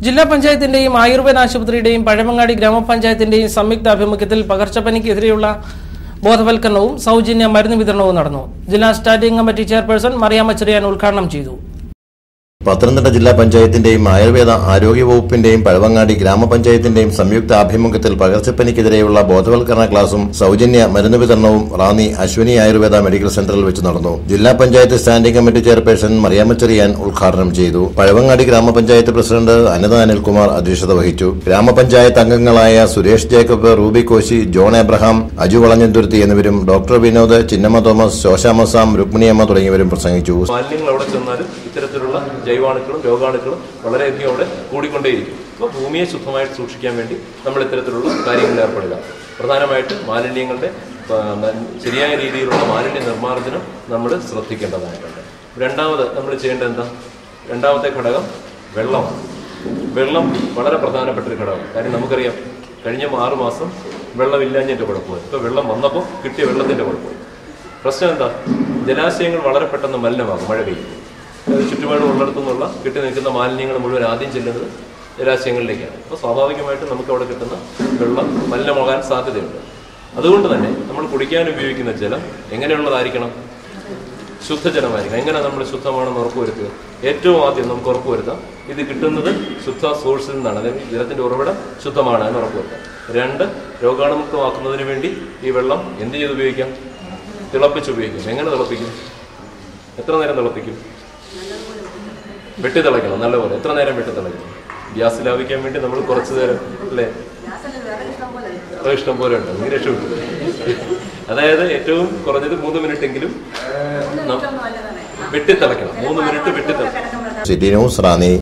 ജില്ലാ പഞ്ചായത്തിന്റെയും ആയുർവേദ ആശുപത്രിയുടെയും പഴമങ്ങാടി ഗ്രാമപഞ്ചായത്തിന്റെയും സംയുക്ത ആഭിമുഖ്യത്തിൽ പകർച്ചപ്പനിക്കെതിരെയുള്ള ബോധവൽക്കരണവും സൗജന്യ മരുന്ന് വിതരണവും നടന്നു ജില്ലാ standing committee chairperson Mariamma Cherian ഉദ്ഘാടനം ചെയ്തു പത്തനംതിട്ട ജില്ലാ പഞ്ചായത്തിന്റെയും ആയുർവേദ ആരോഗ്യ വകുപ്പിന്റെയും പഴവങ്ങാടി ഗ്രാമപഞ്ചായത്തിന്റെയും സംയുക്ത ആഭിമുഖ്യത്തിൽ പകർച്ചപ്പനിക്കെതിരെയുള്ള ബോധവൽക്കരണ ക്ലാസും സൗജന്യ മരുന്ന് വിതരണവും റാന്നി അശ്വിനി ആയുർവേദ മെഡിക്കൽ സെന്ററിൽ വെച്ച് നടന്നു ജില്ലാ panchayat standing committee chairperson Mariamma Cherian ഉദ്ഘാടനം ചെയ്തു പഴവങ്ങാടി ഗ്രാമപഞ്ചായത്ത് പ്രസിഡന്റ് അനിത അനിൽകുമാർ അധ്യക്ഷത വഹിച്ചു ഗ്രാമപഞ്ചായത്ത് അംഗങ്ങളായ Suresh Jacob Ruby Koshy John Abraham Aju Valanjanthuruthy എന്നിവരും ഡോക്ടർ വിനോദ് ചിന്നമ്മ തോമസ് ശോശാമസാം രുക്മിണിയമ്മ തുടങ്ങിയവരും പ്രസംഗിച്ചു മാലിന്യങ്ങൾ അവിടെ ചെന്നാലും ഇത്തരത്തിലുള്ള ജൈവാണുക്കളും രോഗാണുക്കളും വളരെയധികം അവിടെ കൂടിക്കൊണ്ടേയിരിക്കും അപ്പോൾ ഭൂമിയെ ശുദ്ധമായിട്ട് സൂക്ഷിക്കാൻ വേണ്ടി നമ്മൾ ഇത്തരത്തിലുള്ള കാര്യങ്ങളിൽ ഏർപ്പെടുക പ്രധാനമായിട്ട് മാലിന്യങ്ങളുടെ ആ, മ- ശരിയായ രീതിയിലുള്ള മാലിന്യ നിർമ്മാർജ്ജനം നമ്മൾ ശ്രദ്ധിക്കേണ്ടതായിട്ടുണ്ട് രണ്ടാമത് നമ്മൾ ചെയ്യേണ്ടത് എന്താ രണ്ടാമത്തെ ഘടകം വെള്ളമാണ് വെള്ളം വളരെ പ്രധാനപ്പെട്ട ഒരു ഘടകം കാര്യം നമുക്കറിയാം കഴിഞ്ഞ ആറു മാസം വെള്ളമില്ലാഞ്ഞതിൻ്റെ കുഴപ്പമായി ഇപ്പോൾ വെള്ളം വന്നപ്പോൾ കിട്ടിയ വെള്ളത്തിൻ്റെ കുഴപ്പമായി പ്രശ്നം എന്താ ജലാശയങ്ങൾ വളരെ പെട്ടെന്ന് മലിനമാകും മഴ പെയ്യും അത് ചുറ്റുപാടും ഉള്ളിടത്തു നിന്നുള്ള കിട്ടി നിൽക്കുന്ന മാലിന്യങ്ങൾ മുഴുവൻ ആദ്യം ചെല്ലുന്നത് ജലാശയങ്ങളിലേക്കാണ് അപ്പോൾ സ്വാഭാവികമായിട്ടും നമുക്ക് അവിടെ കിട്ടുന്ന വെള്ളം മലിനമാകാൻ സാധ്യതയുണ്ട് അതുകൊണ്ട് തന്നെ നമ്മൾ കുടിക്കാൻ ഉപയോഗിക്കുന്ന ജലം എങ്ങനെയുള്ളതായിരിക്കണം ശുദ്ധജലമായിരിക്കണം എങ്ങനെ നമ്മൾ ശുദ്ധമാണെന്ന് ഉറപ്പുവരുത്തുക ഏറ്റവും ആദ്യം നമുക്ക് ഉറപ്പുവരുത്താം ഇത് കിട്ടുന്നത് ശുദ്ധ സോഴ്സിൽ നിന്നാണ് അതായത് ജലത്തിന്റെ ഉറവിടം ശുദ്ധമാണ് എന്ന് ഉറപ്പുവരുത്താം രണ്ട് രോഗാണുമുക്തമാക്കുന്നതിന് വേണ്ടി ഈ വെള്ളം എന്ത് ചെയ്ത് ഉപയോഗിക്കാം തിളപ്പിച്ച് ഉപയോഗിക്കും എങ്ങനെ തിളപ്പിക്കും എത്ര നേരം തിളപ്പിക്കും വെട്ടി തിളയ്ക്കണം നല്ലപോലെ എത്ര നേരം വെട്ടി തിളയ്ക്കണം ഗ്യാസ് ലാഭിക്കാൻ വേണ്ടി നമ്മൾ കുറച്ച് നേരം അല്ലേ അത് ഇഷ്ടം പോലെ ഉണ്ട് നീ രക്ഷപ്പെട്ടു അതായത് ഏറ്റവും കുറഞ്ഞത് മൂന്ന് മിനിറ്റ് എങ്കിലും നം- വെട്ടിത്തിളയ്ക്കണം മൂന്ന് മിനിറ്റ് വെട്ടിത്തിളയ്ക്കണം സിറ്റി ന്യൂസ് റാന്നി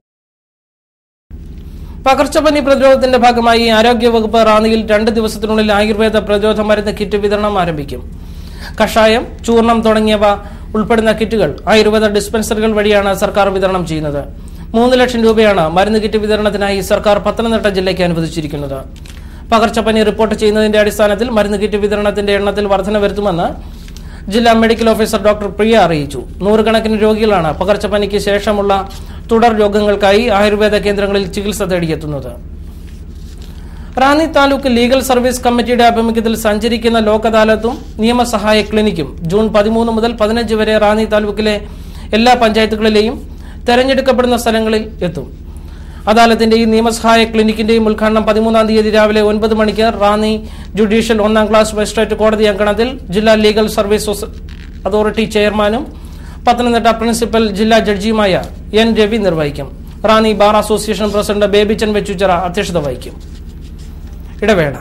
പകർച്ചപ്പനി പ്രതിരോധത്തിന്റെ ഭാഗമായി ആരോഗ്യവകുപ്പ് റാന്നിയിൽ രണ്ട് ദിവസത്തിനുള്ളിൽ ആയുർവേദ പ്രതിരോധ മരുന്ന് കിറ്റ് വിതരണം ആരംഭിക്കും കഷായം ചൂർണം തുടങ്ങിയവ ഉൾപ്പെടുന്ന കിറ്റുകൾ ആയുർവേദ ഡിസ്പെൻസറികൾ വഴിയാണ് സർക്കാർ വിതരണം ചെയ്യുന്നത് മൂന്ന് ലക്ഷം രൂപയാണ് മരുന്ന് കിറ്റ് വിതരണത്തിനായി സർക്കാർ പത്തനംതിട്ട ജില്ലയ്ക്ക് അനുവദിച്ചിരിക്കുന്നത് പകർച്ചപ്പനി റിപ്പോർട്ട് ചെയ്യുന്നതിന്റെ അടിസ്ഥാനത്തിൽ മരുന്ന് കിറ്റ് വിതരണത്തിന്റെ എണ്ണത്തിൽ വർധന വരുത്തുമെന്ന് ജില്ലാ മെഡിക്കൽ ഓഫീസർ ഡോക്ടർ പ്രിയ അറിയിച്ചു നൂറുകണക്കിന് രോഗികളാണ് പകർച്ചപ്പനിക്ക് ശേഷമുള്ള തുടർ രോഗങ്ങൾക്കായി ആയുർവേദ കേന്ദ്രങ്ങളിൽ ചികിത്സ തേടിയെത്തുന്നത് റാന്നി താലൂക്ക് ലീഗൽ സർവീസ് കമ്മിറ്റിയുടെ ആഭിമുഖ്യത്തിൽ സഞ്ചരിക്കുന്ന ലോക് അദാലത്തും നിയമസഹായ ക്ലിനിക്കും ജൂൺ പതിമൂന്ന് മുതൽ പതിനഞ്ച് വരെ റാന്നി താലൂക്കിലെ എല്ലാ പഞ്ചായത്തുകളിലെയും തെരഞ്ഞെടുക്കപ്പെടുന്ന സ്ഥലങ്ങളിൽ എത്തും അദാലത്തിന്റെയും നിയമസഹായ ക്ലിനിക്കിന്റെയും ഉദ്ഘാടനം പതിമൂന്നാം തീയതി രാവിലെ ഒൻപത് മണിക്ക് റാന്നി ജുഡീഷ്യൽ ഒന്നാം ക്ലാസ് മജിസ്ട്രേറ്റ് കോടതി അങ്കണത്തിൽ ജില്ലാ ലീഗൽ സർവീസ് സൊസ- അതോറിറ്റി ചെയർമാനും പത്തനംതിട്ട പ്രിൻസിപ്പൽ ജില്ലാ ജഡ്ജിയുമായ എൻ രവി നിർവഹിക്കും Ranni bar association president Babychan Vechuchira അധ്യക്ഷത വഹിക്കും ഇടവേള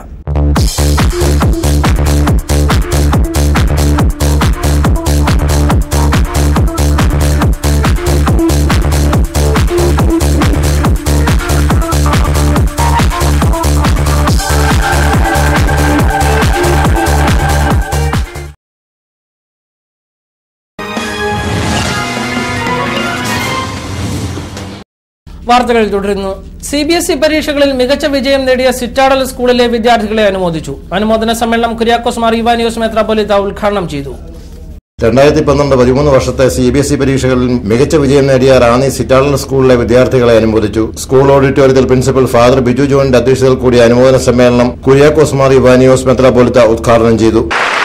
വാർത്തകൾ തുടരുന്നു സി ബി എസ് ഇ പരീക്ഷകളിൽ മികച്ച വിജയം നേടിയ സിറ്റാഡൽ സ്കൂളിലെ വിദ്യാർത്ഥികളെ അനുമോദിച്ചു അനുമോദന സമ്മേളനം കുര്യാക്കോസ് മാർ ഇവാനിയോസ് മെത്രാപ്പൊലിത്ത ഉദ്ഘാടനം ചെയ്തു രണ്ടായിരത്തി പന്ത്രണ്ട് പതിമൂന്ന് വർഷത്തെ സി ബി എസ് ഇ പരീക്ഷകളിൽ മികച്ച വിജയം നേടിയ റാന്നി സിറ്റാളൻ സ്കൂളിലെ വിദ്യാർത്ഥികളെ അനുമോദിച്ചു സ്കൂൾ ഓഡിറ്റോറിയത്തിൽ പ്രിൻസിപ്പൽ ഫാദർ ബിജു ജോണിന്റെ അധ്യക്ഷതയിൽ കൂടിയ അനുമോദന സമ്മേളനം കുര്യാക്കോസ് മാർ ഇവാനിയോസ് മെത്രാപ്പൊലിത്ത ഉദ്ഘാടനം ചെയ്തു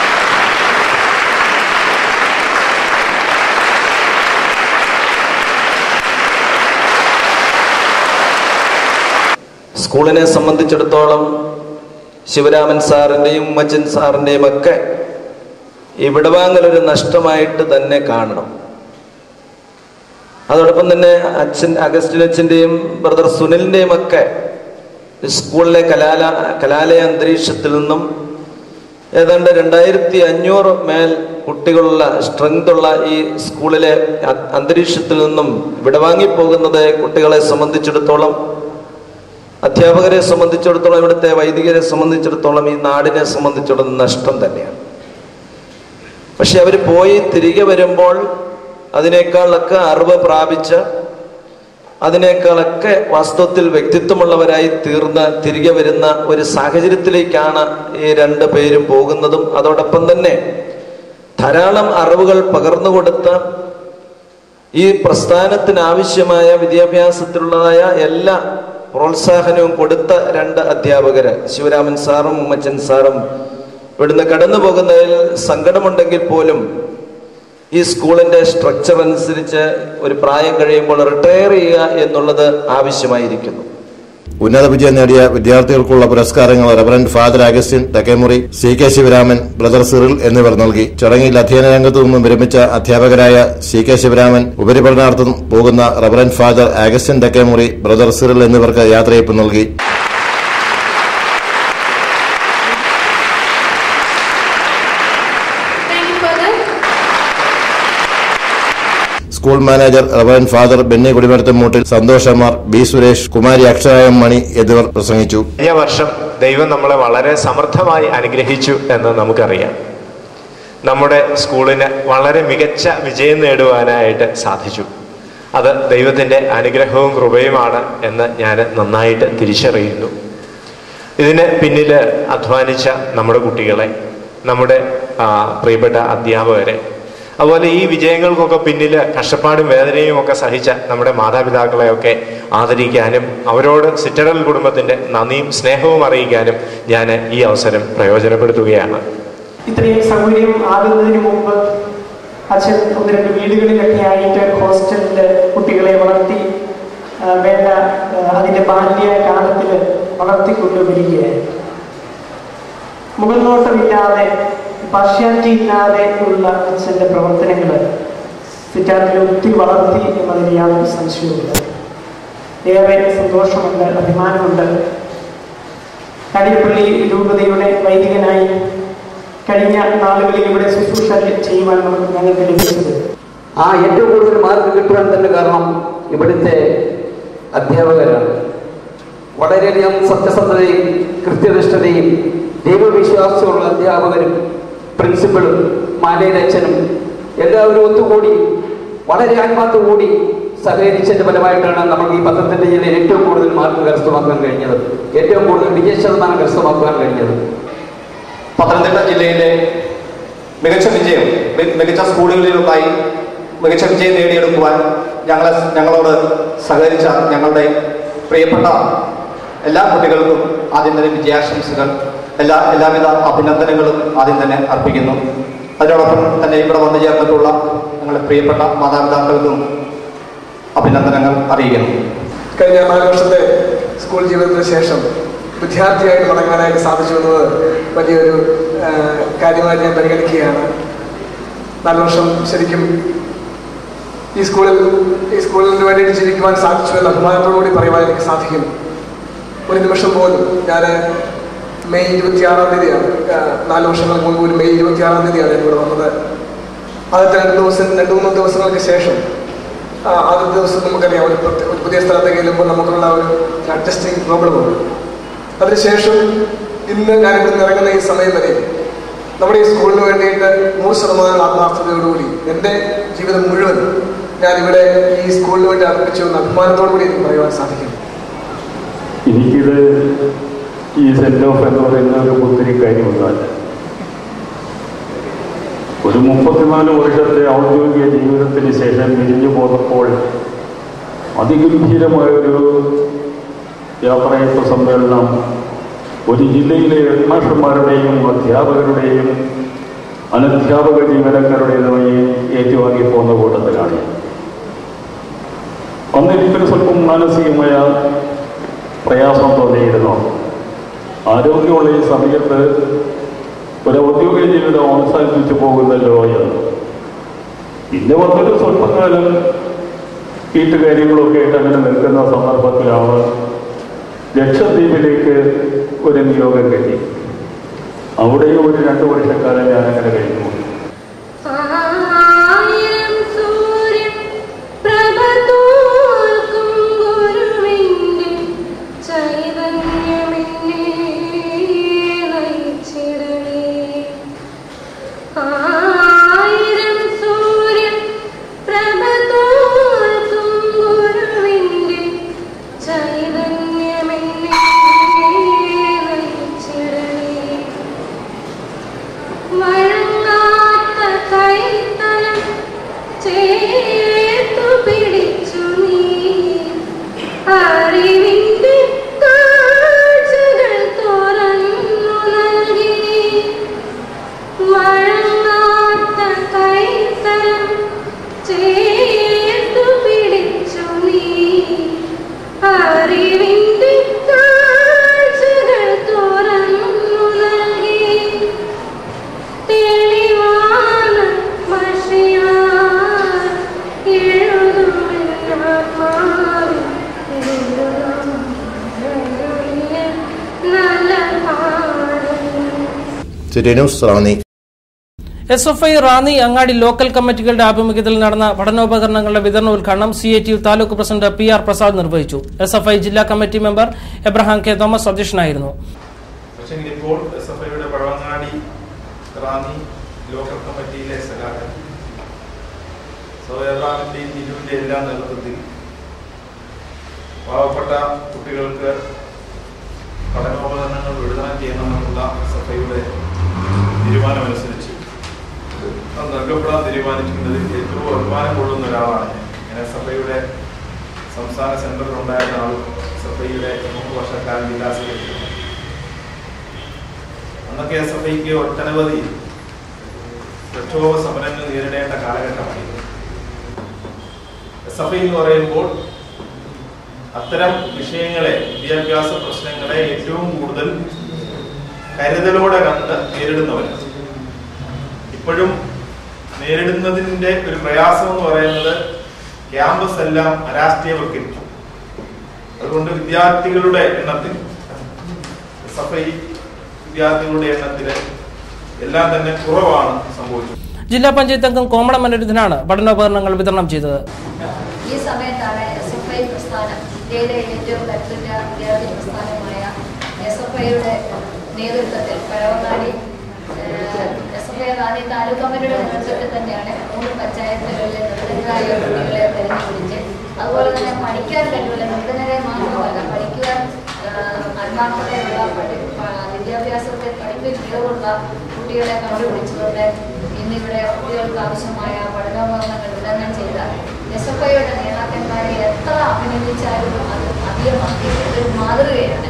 സ്കൂളിനെ സംബന്ധിച്ചിടത്തോളം ശിവരാമൻ സാറിൻ്റെയും ഉമ്മച്ചൻ സാറിൻ്റെയും ഒക്കെ ഈ വിടവാങ്ങലൊരു നഷ്ടമായിട്ട് തന്നെ കാണണം അതോടൊപ്പം തന്നെ അച്ഛൻ അഗസ്റ്റിൻ അച്ഛൻ്റെയും ബ്രദർ സുനിലിൻ്റെയും ഒക്കെ സ്കൂളിലെ കലാല കലാലയ അന്തരീക്ഷത്തിൽ നിന്നും ഏതാണ്ട് രണ്ടായിരത്തി അഞ്ഞൂറ് മേൽ കുട്ടികളുള്ള സ്ട്രെങ്ത് ഉള്ള ഈ സ്കൂളിലെ അ- അന്തരീക്ഷത്തിൽ നിന്നും വിടവാങ്ങിപ്പോകുന്നത് കുട്ടികളെ സംബന്ധിച്ചിടത്തോളം അധ്യാപകരെ സംബന്ധിച്ചിടത്തോളം ഇവിടുത്തെ വൈദികരെ സംബന്ധിച്ചിടത്തോളം ഈ നാടിനെ സംബന്ധിച്ചിടത്തോളം നഷ്ടം തന്നെയാണ് പക്ഷെ അവർ പോയി തിരികെ വരുമ്പോൾ അതിനേക്കാളൊക്കെ അറിവ് പ്രാപിച്ച് അതിനേക്കാളൊക്കെ വാസ്തവത്തിൽ വ്യക്തിത്വമുള്ളവരായി തീർന്ന് തിരികെ വരുന്ന ഒരു സാഹചര്യത്തിലേക്കാണ് ഈ രണ്ട് പേരും പോകുന്നതും അതോടൊപ്പം തന്നെ ധാരാളം അറിവുകൾ പകർന്നു കൊടുത്ത് ഈ പ്രസ്ഥാനത്തിന് ആവശ്യമായ വിദ്യാഭ്യാസത്തിലുള്ളതായ എല്ലാ പ്രോത്സാഹനവും കൊടുത്ത രണ്ട് അധ്യാപകര് ശിവരാമൻ സാറും ഉമ്മച്ചൻ സാറും ഇവിടുന്ന് കടന്നു പോകുന്നതിൽ സങ്കടമുണ്ടെങ്കിൽ പോലും ഈ സ്കൂളിന്റെ സ്ട്രക്ചർ അനുസരിച്ച് ഒരു പ്രായം കഴിയുമ്പോൾ റിട്ടയർ ചെയ്യുക എന്നുള്ളത് ആവശ്യമായിരിക്കുന്നു ഉന്നത വിജയം നേടിയ വിദ്യാർത്ഥികൾക്കുള്ള പുരസ്കാരങ്ങൾ reverend father Augustine Thekkemuri C K Sivaraman brother Cyril എന്നിവർ നൽകി ചടങ്ങിൽ അധ്യയന രംഗത്തു നിന്നും വിരമിച്ച അധ്യാപകരായ സി കെ ശിവരാമൻ ഉപരിപഠനാർത്ഥം പോകുന്ന reverend father Augustine Thekkemuri brother Cyril എന്നിവർക്ക് യാത്രയപ്പ് നൽകി school manager reverend father Benny Kudimarathammoottil സന്തോഷമാർ ബി സുരേഷ് കുമാരി അക്ഷരായം മണി എന്നിവർ പ്രസംഗിച്ചു കഴിഞ്ഞ വർഷം ദൈവം നമ്മളെ വളരെ സമൃദ്ധമായി അനുഗ്രഹിച്ചു എന്ന് നമുക്കറിയാം നമ്മുടെ സ്കൂളിന് വളരെ മികച്ച വിജയം നേടുവാനായിട്ട് സാധിച്ചു അത് ദൈവത്തിൻ്റെ അനുഗ്രഹവും കൃപയുമാണ് എന്ന് ഞാൻ നന്നായിട്ട് തിരിച്ചറിയുന്നു ഇതിന് പിന്നിൽ അധ്വാനിച്ച നമ്മുടെ കുട്ടികളെ നമ്മുടെ ആ, പ്രിയപ്പെട്ട അധ്യാപകരെ അതുപോലെ ഈ വിജയങ്ങൾക്കൊക്കെ പിന്നിൽ കഷ്ടപ്പാടും വേദനയും ഒക്കെ സഹിച്ച നമ്മുടെ മാതാപിതാക്കളെയൊക്കെ ആദരിക്കാനും അവരോട് സിറ്റഡൽ കുടുംബത്തിൻ്റെ നന്ദിയും സ്നേഹവും അറിയിക്കാനും ഞാൻ ഈ അവസരം പ്രയോജനപ്പെടുത്തുകയാണ് ഇത്രയും സൗകര്യം ആകുന്നതിന് മുമ്പ് അച്ഛൻ ഒന്ന് രണ്ട് വീടുകളിലൊക്കെ ആയിട്ട് ഹോസ്റ്റലിൽ കുട്ടികളെ വളർത്തി ആ, വേണ്ട ആ, അതിൻ്റെ ബാല്യ കാലത്തിൽ വളർത്തിക്കൊണ്ടുവരികയായിരുന്നു മുകൾ നോട്ടമില്ലാതെ പാർഷ്യാലിറ്റി ഇല്ലാതെ ഉള്ള അച്ഛൻ്റെ പ്രവർത്തനങ്ങൾ സിറ്റാറ്റിൽ ഒത്തിരി വളർത്തി എന്നതിന് യാതൊരു സംശയവുമില്ല ഏറെ സന്തോഷമുണ്ട് അഭിമാനമുണ്ട് കരിപ്പള്ളി രൂപതയുടെ വൈദികനായി കഴിഞ്ഞ നാളുകളിൽ ഇവിടെ ശുശ്രൂഷ ചെയ്യുവാൻ നമുക്ക് ഞങ്ങൾക്ക് ലഭിച്ചത് ആ ഏറ്റവും കൂടുതൽ മാർക്ക് കിട്ടുവാൻ തന്നെ കാരണം ഇവിടുത്തെ അധ്യാപകരാണ് വളരെയധികം സത്യസന്ധതയും കൃത്യനിഷ്ഠതയും ദൈവവിശ്വാസമുള്ള അധ്യാപകരും പ്രിൻസിപ്പളും മാലയുടെ അച്ഛനും എല്ലാവരും ഒത്തുകൂടി വളരെ ആത്മാർത്ഥകൂടി സഹകരിച്ചതിന്റെ ഫലമായിട്ടാണ് നമുക്ക് ഈ പത്തനംതിട്ട ജില്ലയിൽ ഏറ്റവും കൂടുതൽ മാർക്ക് കരസ്ഥമാക്കാൻ കഴിഞ്ഞത് ഏറ്റവും കൂടുതൽ വിജയ ശതമാനം കരസ്ഥമാക്കാൻ കഴിഞ്ഞത് പത്തനംതിട്ട ജില്ലയിലെ മികച്ച വിജയം മി- മികച്ച സ്കൂളുകളിലൊന്നായി മികച്ച വിജയം നേടിയെടുക്കുവാൻ ഞങ്ങളെ ഞങ്ങളോട് സഹകരിച്ച ഞങ്ങളുടെ പ്രിയപ്പെട്ട എല്ലാ കുട്ടികൾക്കും ആദ്യം തന്നെ വിജയാശംസകൾ എല്ലാ എല്ലാവിധ അഭിനന്ദനങ്ങളും ആദ്യം തന്നെ അർപ്പിക്കുന്നു അതിനോടൊപ്പം തന്നെ ഇവിടെ വന്നു ചേർന്നിട്ടുള്ള ഞങ്ങളുടെ പ്രിയപ്പെട്ട മാതാപിതാക്കൾക്കും അഭിനന്ദനങ്ങൾ അറിയിക്കുന്നു കഴിഞ്ഞ നാല് വർഷത്തെ സ്കൂൾ ജീവിതത്തിന് ശേഷം വിദ്യാർത്ഥിയായിട്ട് മടങ്ങാനായിട്ട് സാധിച്ചു എന്നത് വലിയൊരു ആ, കാര്യമായി ഞാൻ പരിഗണിക്കുകയാണ് നാല് വർഷം ശരിക്കും ഈ സ്കൂളിൽ ഈ സ്കൂളിന് വേണ്ടിയിട്ട് ജീവിക്കുവാൻ സാധിച്ചു എന്ന അഭിമാനത്തോടുകൂടി പറയുവാൻ എനിക്ക് സാധിക്കും ഒരു നിമിഷം പോലും ഞാൻ മെയ് ഇരുപത്തിയാറാം തീയതിയാണ് ആ, നാല് വർഷങ്ങൾക്ക് മുൻപ് ഒരു മെയ് ഇരുപത്തിയാറാം തീയതിയാണ് ഞാൻ ഇവിടെ വന്നത് ആദ്യത്തെ രണ്ട് ദിവസം രണ്ട് മൂന്ന് ദിവസങ്ങൾക്ക് ശേഷം ആ, ആദ്യത്തെ ദിവസം നമുക്കറിയാം ഒരു പ്രത്യ- ഒരു പുതിയ സ്ഥലത്തേക്ക് ചെല്ലുമ്പോൾ നമുക്കുള്ള ഒരു അഡ്ജസ്റ്റിംഗ് പ്രോബ്ലം ഉണ്ട് അതിനുശേഷം ഇന്ന് ഞാൻ ഇവിടുന്ന് ഇറങ്ങുന്ന ഈ സമയം വരെ നമ്മുടെ ഈ സ്കൂളിന് വേണ്ടിയിട്ട് നൂറ് ശതമാനം ആത്മാർത്ഥതയോടുകൂടി എൻ്റെ ജീവിതം മുഴുവൻ ഞാൻ ഇവിടെ ഈ സ്കൂളിന് വേണ്ടി അർപ്പിച്ചു എന്ന അഭിമാനത്തോടു കൂടി എനിക്ക് പറയുവാൻ സാധിക്കും എനിക്കിത് ഈ സെൻഡ് ഓഫ് എന്ന് പറയുന്ന ഒരു ഒത്തിരി കാര്യമൊന്നുമല്ല ഒരു മുപ്പത്തിനാല് വർഷത്തെ ഔദ്യോഗിക ജീവിതത്തിന് ശേഷം പിരിഞ്ഞു പോന്നപ്പോൾ അതിഗംഭീരമായൊരു യാത്രയപ്പ് സമ്മേളനം ഒരു ജില്ലയിലെ ഹെഡ്മാസ്റ്റർമാരുടെയും അധ്യാപകരുടെയും അനധ്യാപക ജീവനക്കാരുടേതുമായി ഏറ്റുവാങ്ങി പോകുന്ന കൂട്ടത്തിലാണ് അന്ന് എനിക്കൊരു സ്വല്പം മാനസികമായ പ്രയാസം തോന്നിയിരുന്നു ആരോഗ്യമുള്ള ഈ സമയത്ത് ഒരു ഔദ്യോഗിക ജീവിതം അവസാനിപ്പിച്ചു പോകുന്നല്ലോ എന്ന് പിന്നെ വന്നൊരു സ്വല്പകാലം വീട്ടുകാര്യങ്ങളൊക്കെ ആയിട്ട് അങ്ങനെ നിൽക്കുന്ന സന്ദർഭത്തിലാണ് ലക്ഷദ്വീപിലേക്ക് ഒരു നിയോഗം കിട്ടി അവിടെയും ഒരു രണ്ട് വർഷക്കാലം ഞാനങ്ങനെ കഴിഞ്ഞു ആയിരം സൂര്യൻ പ്രഭ തോൽക്കും ഗുരുവിന്റെ ചൈതന്യമെന്നെ നയിച്ചിടണേ ആയിരം സൂര്യൻ പ്രഭ തോൽക്കും ഗുരുവിന്റെ ചൈതന്യമെന്നെ നയിച്ചിടണേ വഴങ്ങാ city news Ranni S F I Ranni Angadi local കമ്മിറ്റികളുടെ ആഭിമുഖ്യത്തിൽ നടന്ന പഠനോപകരണങ്ങളുടെ വിതരണ ഉദ്ഘാടനം C A T U taluk president P R Prasad നിർവഹിച്ചു എസ് എഫ് ഐ ജില്ലാ committee member Abraham K Thomas അധ്യക്ഷനായിരുന്നു പക്ഷേ ഇപ്പോൾ എസ് എഫ് ഐയുടെ പഴവങ്ങാടി റാന്നി ലോക്കൽ കമ്മിറ്റിയിലെ സഖാക്കൾ സോയറാമിന്റെയും ജില്ലുവിന്റെ എല്ലാം നേതൃത്വത്തിൽ പാവപ്പെട്ട കുട്ടികൾക്ക് പഠനോപകരണങ്ങൾ വിതരണം ചെയ്യണമെന്നുള്ള എസ് എഫ് ഐയുടെ തീരുമാനമനുസരിച്ച് അത് നൽകപ്പെടാൻ തീരുമാനിക്കുന്നതിൽ ഏറ്റവും അഭിമാനം കൊള്ളുന്ന ഒരാളാണ് ഞാൻ ഞാൻ എസ് എഫ് ഐയുടെ സംസ്ഥാന സെൻട്രൽ ഉണ്ടായിരുന്ന ആളും എസ് എഫ് ഐയുടെ മൂന്ന് വർഷക്കാലം ജില്ലാ സെക്രട്ടറി അന്നൊക്കെ എസ് എഫ് ഐക്ക് ഒട്ടനവധി പ്രക്ഷോഭ സമരങ്ങൾ നേരിടേണ്ട കാലഘട്ടമായിരുന്നു എസ് എഫ് ഐ എന്ന് പറയുമ്പോൾ അത്തരം വിഷയങ്ങളെ വിദ്യാഭ്യാസ പ്രശ്നങ്ങളെ ഏറ്റവും കൂടുതൽ കരുതലോടെ കണ്ട് നേരിടുന്നവരാണ് ഇപ്പോഴും നേരിടുന്നതിന്റെ ഒരു പ്രയാസം എന്ന് പറയുന്നത് ക്യാമ്പസ് എല്ലാം അരാഷ്ട്രീയവൽക്കരിച്ചു അതുകൊണ്ട് വിദ്യാർത്ഥികളുടെ എണ്ണത്തിൽ എസ് എഫ് ഐ വിദ്യാർത്ഥികളുടെ എണ്ണത്തിൽ എല്ലാം തന്നെ കുറവാണ് സംഭവിച്ചത് ജില്ലാ പഞ്ചായത്ത് അംഗം കോമളം അനിരുദ്ധനാണ് പഠനോപകരണങ്ങൾ വിതരണം ചെയ്തത് ഈ സമയത്താണ് എസ് എഫ് ഐ പ്രസ്ഥാനം ഇന്ത്യയിലെ ഏറ്റവും കരുത്തുറ്റ വിദ്യാർത്ഥി പ്രസ്ഥാനമായ എസ് എഫ് ഐയുടെ നേതൃത്വത്തിൽ Pazhavangadi S F I Ranni taluk കമ്മിറ്റിയുടെ നേതൃത്വത്തിൽ തന്നെയാണ് മൂന്ന് പഞ്ചായത്തുകളിലെ നിർദ്ധനരായ കുട്ടികളെ തെരഞ്ഞെടുപ്പിച്ച് അതുപോലെ തന്നെ പഠിക്കാൻ കഴിവുള്ള നിർദ്ധനരെ മാത്രമല്ല പഠിക്കുവാൻ ആത്മാർത്ഥതയുള്ള പഠി പ- വിദ്യാഭ്യാസത്തെ പഠിപ്പിൽ മികവുള്ള കുട്ടികളെ കണ്ടുപിടിച്ചുകൊണ്ട് ഇന്നിവിടെ കുട്ടികൾക്ക് ആവശ്യമായ പഠനോപകരണങ്ങൾ വിതരണം ചെയ്ത എസ് എഫ് ഐയുടെ നേതാക്കന്മാരെ എത്ര അഭിനന്ദിച്ചാലും അത് അധികം ഒരു മാതൃകയാണ്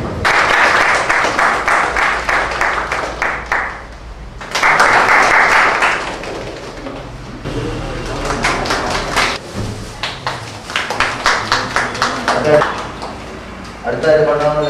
അടുത്തായിട്ട് കൊണ്ടുവന്ന്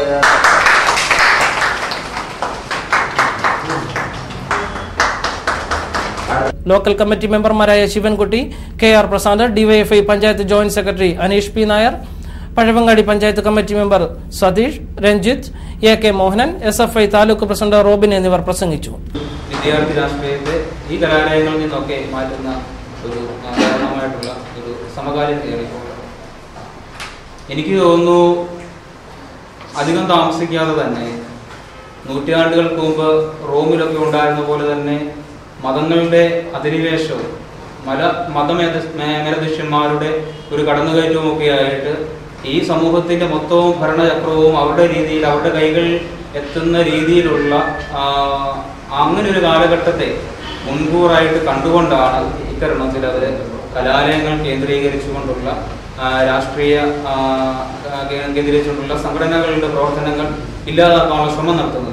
ലോക്കൽ കമ്മിറ്റി മെമ്പർമാരായ Sivankutty K R Prasad DYFI panchayat joint secretary Aneesh P Nair Pazhavangadi panchayat committee member Satheesh Ranjith A K Mohanan S F I taluk president Robin എന്നിവർ പ്രസംഗിച്ചു വിദ്യാർത്ഥി രാഷ്ട്രീയത്തെ ഈ കലാലയങ്ങളിൽ നിന്നൊക്കെ മാറ്റുന്ന ഒരു ആ, കാരണമായിട്ടുള്ള ഒരു സമകാലീനതയാണ് ഇപ്പോൾ എനിക്ക് തോന്നുന്നു അധികം താമസിക്കാതെ തന്നെ നൂറ്റാണ്ടുകൾക്ക് മുമ്പ് റോമിലൊക്കെ ഉണ്ടായിരുന്ന പോലെ തന്നെ മതങ്ങളുടെ അധിനിവേശവും മല മതമേധ മേ- മേലധ്യക്ഷന്മാരുടെ ഒരു കടന്നുകയറ്റവും ഒക്കെ ആയിട്ട് ഈ സമൂഹത്തിന്റെ മൊത്തവും ഭരണചക്രവും അവരുടെ രീതിയിൽ അവരുടെ കൈകളിൽ എത്തുന്ന രീതിയിലുള്ള ആ, അങ്ങനെ ഒരു കാലഘട്ടത്തെ മുൻകൂറായിട്ട് കണ്ടുകൊണ്ടാണ് ഇത്തരണത്തിൽ അവർ കലാലയങ്ങൾ കേന്ദ്രീകരിച്ചുകൊണ്ടുള്ള ആ, രാഷ്ട്രീയ ആ, കേ- കേന്ദ്രീകരിച്ചുകൊണ്ടുള്ള സംഘടനകളുടെ പ്രവർത്തനങ്ങൾ ഇല്ലാതാക്കാനുള്ള ശ്രമം നടത്തുന്നത്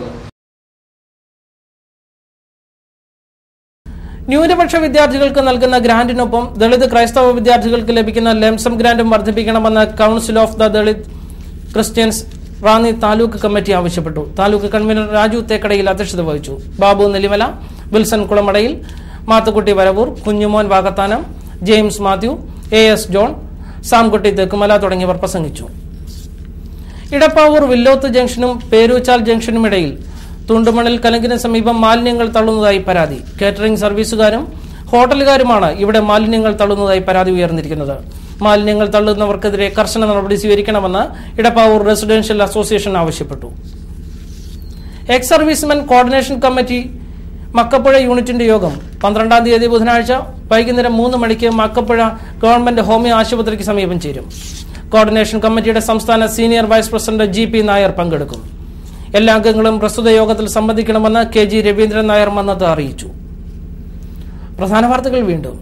ന്യൂനപക്ഷ വിദ്യാർത്ഥികൾക്ക് നൽകുന്ന ഗ്രാന്റിനൊപ്പം ദളിത് ക്രൈസ്തവ വിദ്യാർത്ഥികൾക്ക് ലഭിക്കുന്ന ലെംസം ഗ്രാന്റും വർദ്ധിപ്പിക്കണമെന്ന് council of the Dalit Christians Ranni taluk committee ആവശ്യപ്പെട്ടു താലൂക്ക് കൺവീനർ രാജു തേക്കടയിൽ അധ്യക്ഷത വഹിച്ചു ബാബു നെല്ലിമല വിൽസൺ കുളമടയിൽ Mathukutty Varavoor Kunjumon Vakathanam James Mathew A S John Samkutty Thekkumala തുടങ്ങിയവർ പ്രസംഗിച്ചു ഇടപ്പാവൂർ വില്ലോത്ത് ജംഗ്ഷനും പേരൂച്ചാൽ ജംഗ്ഷനും ഇടയിൽ തുണ്ടുമണിൽ കലങ്കിന് സമീപം മാലിന്യങ്ങൾ തള്ളുന്നതായി പരാതി കേറ്ററിംഗ് സർവീസുകാരും ഹോട്ടലുകാരുമാണ് ഇവിടെ മാലിന്യങ്ങൾ തള്ളുന്നതായി പരാതി ഉയർന്നിരിക്കുന്നത് മാലിന്യങ്ങൾ തള്ളുന്നവർക്കെതിരെ കർശന നടപടി സ്വീകരിക്കണമെന്ന് ഇടപ്പാവൂർ റെസിഡൻഷ്യൽ അസോസിയേഷൻ ആവശ്യപ്പെട്ടു ex servicemen coordination committee Makkappuzha യൂണിറ്റിന്റെ യോഗം പന്ത്രണ്ടാം തീയതി ബുധനാഴ്ച വൈകുന്നേരം മൂന്ന് മണിക്ക് മക്കപ്പുഴ ഗവൺമെന്റ് ഹോമിയോ ആശുപത്രിക്ക് സമീപം ചേരും കോർഡിനേഷൻ കമ്മിറ്റിയുടെ സംസ്ഥാന senior vice president G P Nair പങ്കെടുക്കും എല്ലാ അംഗങ്ങളും പ്രസ്തുത യോഗത്തിൽ സംബന്ധിക്കണമെന്ന് കെ ജി രവീന്ദ്രൻ നായർ മന്നത്ത് അറിയിച്ചു പ്രധാന വാർത്തകൾ വീണ്ടും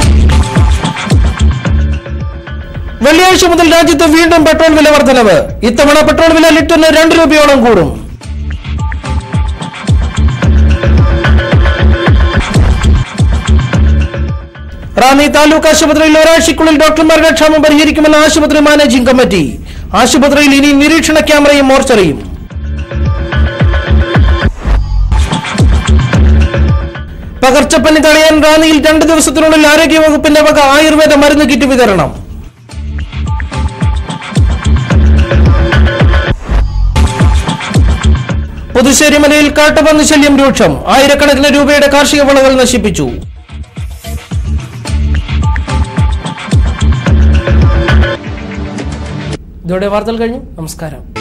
വെള്ളിയാഴ്ച മുതൽ രാജ്യത്ത് വീണ്ടും പെട്രോൾ വില വർധനവ് ഇത്തവണ പെട്രോൾ വില ലിറ്ററിന് രണ്ട് രൂപയോളം കൂടും റാന്നി താലൂക്ക് ആശുപത്രിയിൽ ഒരാഴ്ചയ്ക്കുള്ളിൽ ഡോക്ടർമാരുടെ ക്ഷാമം പരിഹരിക്കുമെന്ന് ആശുപത്രി മാനേജിംഗ് കമ്മിറ്റി ആശുപത്രിയിൽ ഇനി നിരീക്ഷണ ക്യാമറയും മോർച്ചറിയും പകർച്ചപ്പനി തടയാൻ റാന്നിയിൽ രണ്ട് ദിവസത്തിനുള്ളിൽ ആരോഗ്യവകുപ്പിന്റെ വക ആയുർവേദ മരുന്ന് കിറ്റ് വിതരണം പുതുശ്ശേരി മലയിൽ കാട്ടുപന്നി ശല്യം രൂക്ഷം ആയിരക്കണക്കിന് രൂപയുടെ കാർഷിക വിളകൾ നശിപ്പിച്ചു ഇതോടെ വാർത്തകൾ കഴിഞ്ഞു നമസ്കാരം